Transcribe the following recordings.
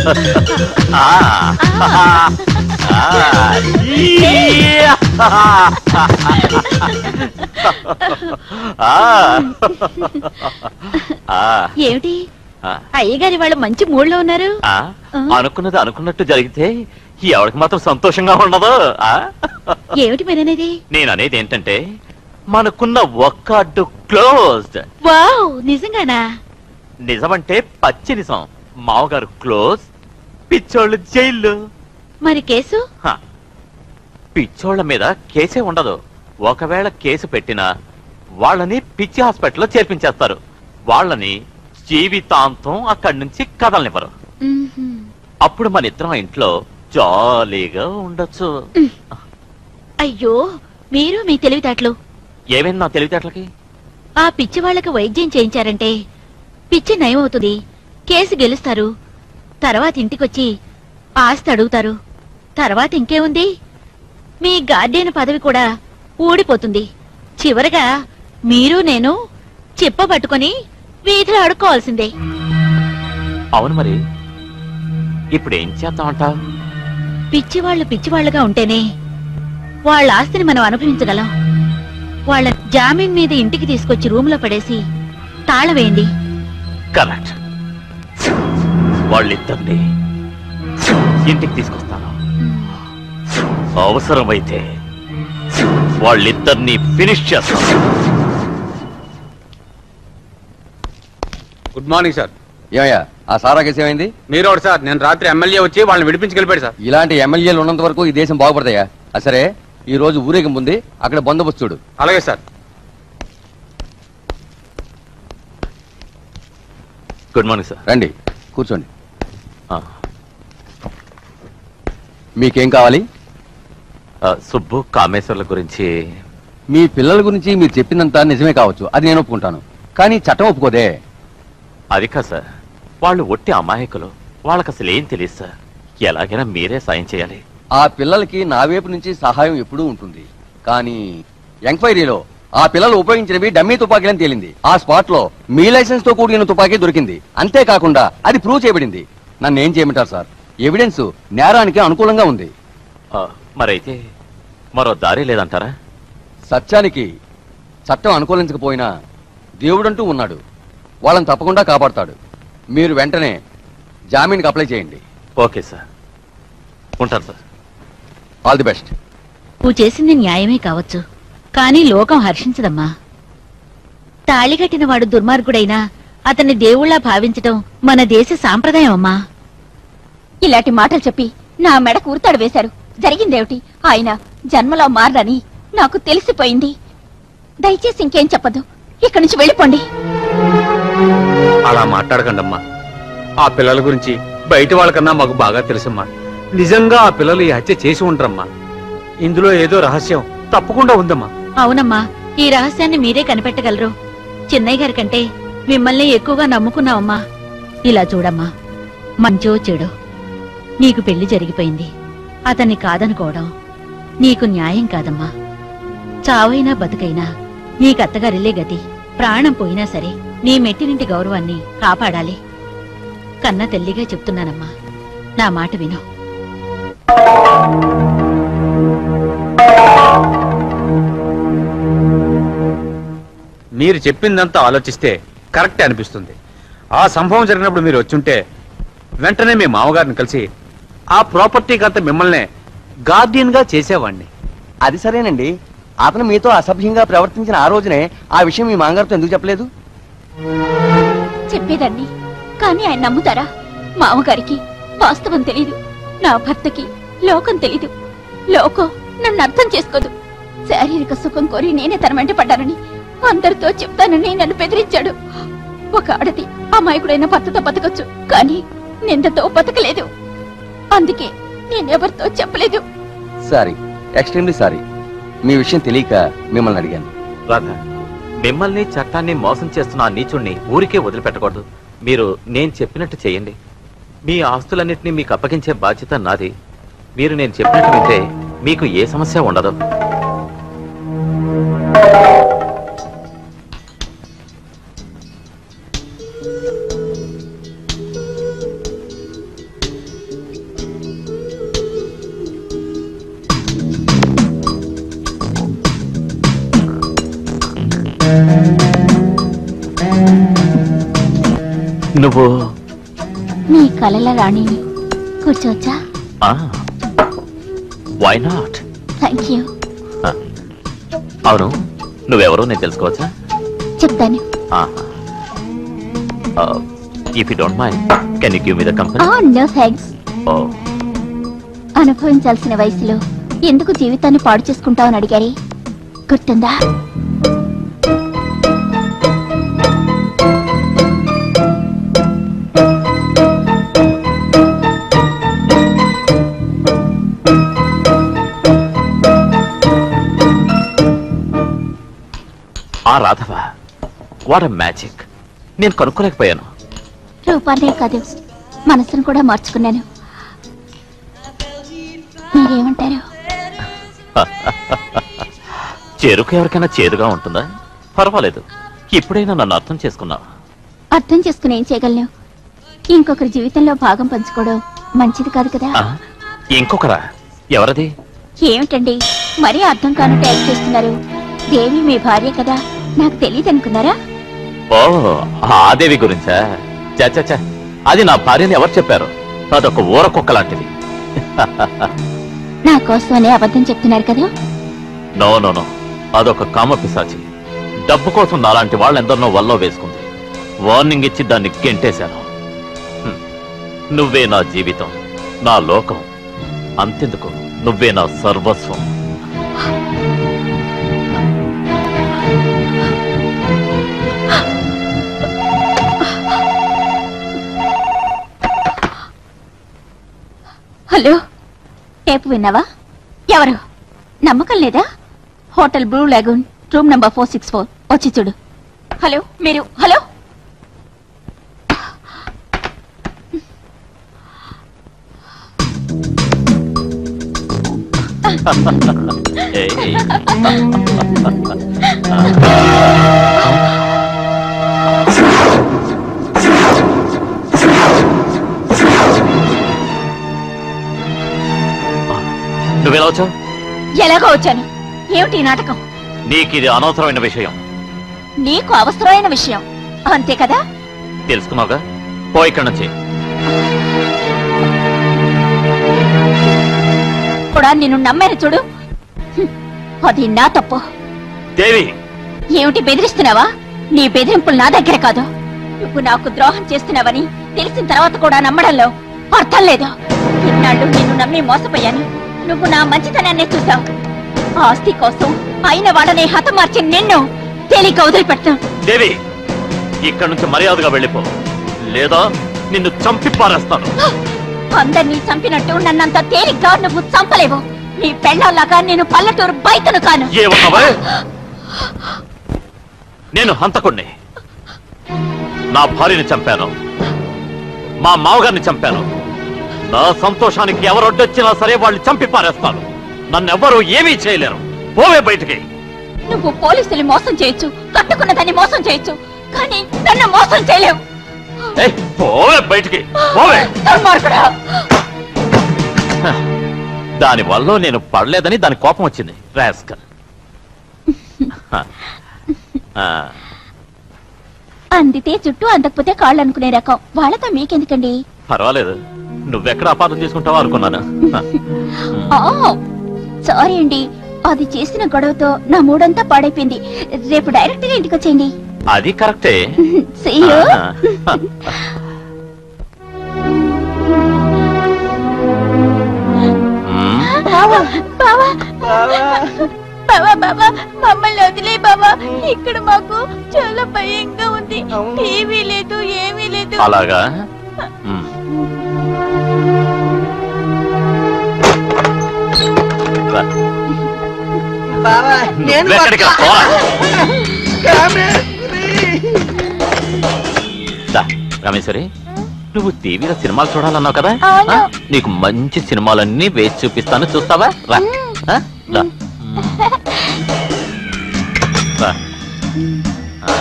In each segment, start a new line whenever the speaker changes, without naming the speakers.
ఆ, ఆ, ఈయా. ఆ, ఆ,
ఏమిటి
ఆ,
అయ్యగారి వాళ్ళు మంచి మూడ్లో ఉన్నారు
ఆ, అనుకున్నది అనుకున్నట్టు జరిగితే ఎవరికి మాత్రం సంతోషంగా ఉండదు ఆ?
ఏమిటి మీరనేది
నేను అనేది ఏంటంటే మనకున్న ఒక్క అడ్డు క్లోజ్డ్
వావ్ నిజంగానా
నిజమంటే పచ్చి నిజం మావగారు క్లోజ్ పిచ్చోళ్ళు జైల్లో
మరి కేసు
హ. పిచ్చోళ్ళ మీద కేసే ఉండదు ఒకవేళ కేసు పెట్టినా వాళ్ళని పిచ్చి హాస్పిటల్లో చేర్పించేస్తారు వాళ్ళని జీవితాంతం అక్కడి నుంచి కదలనివ్వరు
మ్మ్హ్మ్.
అప్పుడు మన ఇద్దరం ఇంట్లో జాలీగా ఉండొచ్చు
అయ్యో మీరు మీ తెలివితేటలు
ఏమైంది నా తెలివితేటలకి
ఆ పిచ్చి వాళ్ళకి వైద్యం చేయించారంటే పిచ్చి నయం అవుతుంది కేసు గెలుస్తారు తర్వాత ఇంటికొచ్చి ఆస్తి అడుగుతారు తర్వాత ఇంకేముంది మీ గార్డియన్ పదవి కూడా ఊడిపోతుంది చివరగా మీరు నేను చిప్ప పట్టుకొని వీధిలో ఆడుకోవాల్సిందే
అవును మరి ఇప్పుడు ఏం చేద్దామంటావు
పిచ్చివాళ్లు పిచ్చివాళ్లుగా ఉంటేనే వాళ్ళ ఆస్తిని మనం అనుభవించగలం వాళ్ళ జామీన్ మీద ఇంటికి తీసుకొచ్చి రూమ్ లో పడేసి తాళం వేయండి
కరెక్ట్ వాళ్ళిద్దరిని ఇంటికి తీసుకొస్తాను అవసరమైతే వాళ్ళిద్దరిని ఫినిష్ చేస్తాను
గుడ్ మార్నింగ్ సార్
ఏమయ్యా ఆ సారా కేసు ఏమైంది
మీరు ఒకటి సార్ నేను రాత్రి ఎమ్మెల్యే వచ్చి వాళ్ళని విడిపించుకెళ్ళిపోయాడు సార్
ఇలాంటి ఎమ్మెల్యేలు ఉన్నంత వరకు ఈ దేశం బాగుపడతాయా ఆ సరే ఈ రోజు ఊరేగింపు ఉంది అక్కడ బందోబస్తు చూడు
అలాగే సార్
గుడ్ మార్నింగ్ సార్
రండి కూర్చోండి
ఆ,
మీకేం కావాలి
ఆ, సుబ్బు కామేశ్వర్ల గురించి
మీ పిల్లల గురించి మీరు చెప్పిందంతా నిజమే కావచ్చు అది నేను ఒప్పుకుంటాను కానీ చట్టం ఒప్పుకోదే
అది కాదు సార్ వాళ్ళు ఒట్టి అమాయకులు వాళ్ళకి అసలు ఏం తెలియదు సార్ ఎలాగైనా మీరే సాయం చేయాలి
ఆ పిల్లలకి నా వైపు నుంచి సహాయం ఎప్పుడూ ఉంటుంది కానీ ఎంక్వైరీలో ఆ పిల్లలు ఉపయోగించినవి డమ్మీ తుపాకీలని తేలింది ఆ స్పాట్ లో మీ లైసెన్స్ తో కూడిన తుపాకీ దొరికింది అంతేకాకుండా అది ప్రూవ్ చేయబడింది నన్ను ఏం చేయమంటారు సార్ ఎవిడెన్స్ నేరానికి అనుకూలంగా ఉంది
ఆ, మరైతే మరో దారి లేదంటారా
సత్యానికి చట్టం అనుకూలించకపోయినా దేవుడంటూ ఉన్నాడు వాళ్ళని తప్పకుండా కాపాడతాడు మీరు వెంటనే జామీన్కి అప్లై చేయండి
ఓకే సార్ ఉంటాను సార్
ఆల్ ది బెస్ట్
నువ్వు చేసింది న్యాయమే కావచ్చు కానీ లోకం హర్షించదమ్మా తాళిగట్టిన వాడు దుర్మార్గుడైనా అతన్ని దేవుళ్ళా భావించటం మన దేశ సాంప్రదాయం అమ్మా
ఇలాంటి మాటలు చెప్పి నా మెడ కూర్తాడు వేశారు జరిగిందేమిటి ఆయన జన్మలో మారని నాకు తెలిసిపోయింది దయచేసి ఇంకేం చెప్పదు ఇక్కడి నుంచి వెళ్ళిపోండి
అలా మాట్లాడకండి అమ్మా ఆ పిల్లల గురించి బయట వాళ్ళకన్నా మాకు బాగా తెలుసమ్మా నిజంగా ఆ పిల్లలు ఈ హత్య చేసి ఉండరమ్మా ఇందులో ఏదో రహస్యం తప్పకుండా ఉందమ్మా
అవునమ్మా ఈ రహస్యాన్ని మీరే కనిపెట్టగలరు చిన్నయ్య గారి కంటే మిమ్మల్ని ఎక్కువగా నమ్ముకున్నావమ్మా ఇలా చూడమ్మా మంచో చెడో నీకు పెళ్లి జరిగిపోయింది అతన్ని కాదనుకోవడం నీకు న్యాయం కాదమ్మా చావైనా బతుకైనా నీకు అత్తగారిల్లే గతి ప్రాణం పోయినా సరే నీ మెట్టినింటి గౌరవాన్ని కాపాడాలి కన్న తల్లిగా చెప్తున్నానమ్మా నా మాట విను
మీరు చెప్పిందంతా ఆలోచిస్తే కరెక్ట్ అనిపిస్తుంది ఆ సంభవం జరిగినప్పుడు మీరు వచ్చుంటే వెంటనే మీ మామగారిని కలిసి ఆ ప్రాపర్టీకి అంతా మిమ్మల్ని గార్డియన్ గా చేసేవాడిని
అది సరేనండి అతను మీతో అసభ్యంగా ప్రవర్తించిన ఆ రోజునే ఆ విషయం మీ మాంగారితో ఎందుకు చెప్పలేదు
చెప్పేదాన్ని కానీ ఆయన నమ్ముతారా మామగారికి వాస్తవం తెలీదు నా భర్తకి లోకం తెలీదు లోకం నన్ను అర్థం చేసుకోదు శారీరక సుఖం కోరి నేనే తన వెంట పడ్డానని అందరితో చెప్తానని నన్ను బెదిరించాడు ఒక ఆడది అమాయకుడైన భర్తతో బతకచ్చు కానీ నిందతో బతకలేదు అందుకే నేనెవరితో చెప్పలేదు
సారీ ఎక్స్ట్రీమ్లీ సారీ మీ విషయం తెలియక మిమ్మల్ని అడిగాను
రాధా మిమ్మల్ని చట్టాన్ని మోసం చేస్తున్న ఆ నీచుణ్ణి ఊరికే వదిలిపెట్టకూడదు మీరు నేను చెప్పినట్టు చేయండి మీ ఆస్తులన్నింటినీ మీకు అప్పగించే బాధ్యత నాది మీరు నేను చెప్పినట్టు వింటే మీకు ఏ సమస్య ఉండదు నువ్వు
మీ కలల రాణి కూర్చోవచ్చా
వై నాట్
థ్యాంక్ యూ
అవును నువ్వెవరో నేను తెలుసుకోవచ్చా
చెప్తాను
if you don't mind can you give me the company
ఆ నో థ్యాంక్స్
ఓ
అనుభవించాల్సిన వయసులో ఎందుకు జీవితాన్ని పాడు చేసుకుంటావని అడిగారే గుర్తుందా
ఆ రాధవ వాట్ మ్యాజిక్ నేను కనుక్కోలేకపోయాను
రూపాన్నే కాదు మనసును కూడా మార్చుకున్నాను మీరేమంటారు
చెరుకు ఎవరికైనా చేదుగా ఉంటుందా పర్వాలేదు ఇప్పుడైనా నన్ను అర్థం చేసుకున్నావు
అర్థం చేసుకుని ఏం చేయగలను ఇంకొకరి జీవితంలో భాగం పంచుకోవడం మంచిది కాదు కదా
ఆ, ఇంకొకరా ఎవరది
ఏమిటండి మరీ అర్థం కానట్టు యాక్ట్ చేస్తున్నారు దేవి మీ భార్య కదా నాకు తెలియదు అనుకున్నారా
ఓ ఆదేవి గురించా చచ్చా అది నా భార్యని ఎవరు చెప్పారు అదొక ఊర కుక్క లాంటిది
నా కోసం అనే అబద్ధం చెప్తున్నారు కదా
నో నో నో అదొక కామ పిశాచి డబ్బు కోసం నాలాంటి వాళ్ళెందరినో వల్లో వేసుకుంది వార్నింగ్ ఇచ్చి దాన్ని గెంటేశాను హ్మ్. నువ్వే నా జీవితం నా లోకం అంతెందుకు నువ్వే నా సర్వస్వం
హలో టేపు విన్నావా ఎవరు నమ్మకం లేదా hotel Blue Lagoon room number four six four వచ్చి చూడు హలో మీరు హలో
ఏయ్. నువ్వెలా వచ్చావు
ఎలాగో వచ్చాను ఏమిటి ఈ నాటకం
నీకు ఇది అనవసరమైన విషయం
నీకు అవసరమైన విషయం అంతే కదా
తెలుసుకున్నావుగా పో ఇక్కడి నుంచి
కూడా నిన్ను నమ్మాను చూడు హ్మ్. అది నా తప్పు
దేవి
ఏమిటి బెదిరిస్తున్నావా నీ బెదిరింపులు నా దగ్గర కాదు నువ్వు నాకు ద్రోహం చేస్తున్నావని తెలిసిన తర్వాత కూడా నమ్మడంలో అర్థం లేదు ఇన్నాళ్ళు నిన్ను నమ్మి మోసపోయాను నువ్వు నా మంచితనాన్నే చూసావు ఆస్తి కోసం అయిన వాడనే హతమార్చి నిన్ను తేలిక వదిలిపెడతాను
దేవి ఇక్కడి నుంచి మర్యాదగా వెళ్ళిపో లేదా నిన్ను చంపి పారేస్తాను
అందరినీ చంపినట్టు నన్నంత తేలిగ్గా నువ్వు చంపలేవు నీ పెళ్ళాలాగా నేను పల్లెటూరు బయటను కాను
ఏమన్నావా నేను హంతకుణ్ణి నా భార్యని చంపాను మా మావగారిని చంపాను నా సంతోషానికి ఎవరొడ్డొచ్చినా సరే వాళ్ళు చంపి పారేస్తాను నన్నెవ్వరూ ఏమీ చేయలేరు పోవే బయటికి
నువ్వు పోలీసులు మోసం చేయొచ్చు కట్టుకున్న దాన్ని మోసం చేయొచ్చు కానీ నన్ను మోసం చేయలేవు
ఏయ్, పోవే బయటికి పోవే
దుర్మార్గుడా!
దాని వల్ల నేను పడలేదని దాని కోపం వచ్చింది రాస్కల్
అందితే చుట్టూ అందకపోతే కాళ్ళు అనుకునే రకం వాళ్ళతో మీకెందుకండి
పర్వాలేదు నువ్వెక్కడ అపార్థం చేసుకుంటావో అనుకున్నాను
ఆ, సారీ అండి అది చేసిన గొడవతో నా మూడంతా పాడైపోయింది రేపు డైరెక్ట్ గా ఇంటికి వచ్చేయండి
అది కరెక్టే
See you.
మ్మ్.
బావా బావా బావా బావా మమ్మల్ని వదిలే బావా ఇక్కడ మాకు చాలా భయంగా ఉంది టీవీ లేదు ఏమీ లేదు
అలాగా మ్మ్. రా.
బావా నేను
నువ్వెక్కడికి రా, పోరా. దా, రమేశ్వరి నువ్వు టీవీలో సినిమాలు చూడాలన్నావు కదా
అవును.
ఆ? నీకు మంచి సినిమాలన్నీ వేసి చూపిస్తాను చూస్తావా రా ఆ? రా. మ్మ్. రా. ఆ.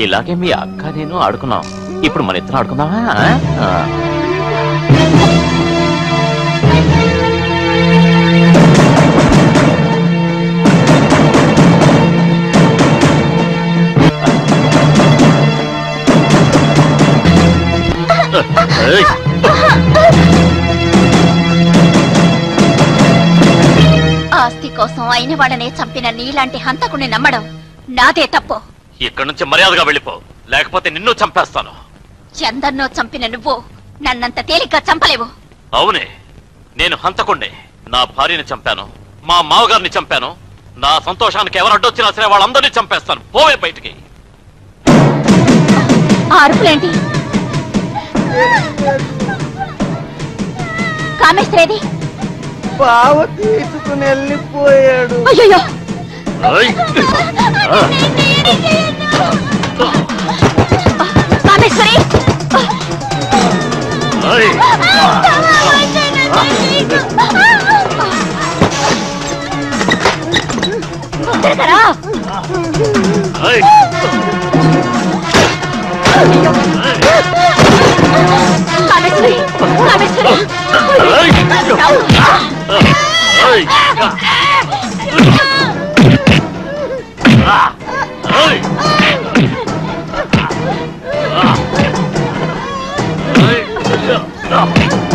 ఇలాగే మీ అక్క నేను ఆడుకున్నాం ఇప్పుడు మన ఇద్దరం ఆడుకుందామా ఆ? ఏయ్!
ఆస్తి కోసం అయిన వాళ్ళనే చంపిన నీలాంటి హంతకుని నమ్మడం నాదే తప్పు
ఇక్కడి నుంచి మర్యాదగా వెళ్ళిపో లేకపోతే నిన్ను చంపేస్తాను
చందన్నో చంపిన నువ్వు నన్నంత తేలిగ్గా చంపలేవు
అవునే నేను హంతకుండే నా భార్యని చంపాను మా మావగారిని చంపాను నా సంతోషానికి ఎవరు అడ్డొచ్చినా సరే వాళ్ళందరినీ చంపేస్తాను పోవే బయటికి
ఆ అరుపులేంటి కామేశ్వరేది
బావ తీసుకుని వెళ్ళిపోయాడు
అయ్యో
ఏయ్! ఆ!
కామేశ్వరి
ఏయ్!
తిరగరా
ఏయ్!
కామేశ్వరి కామేశ్వరి
ఏయ్! ఏయ్! ఆ! ఏయ్! ఆ! ఏయ్!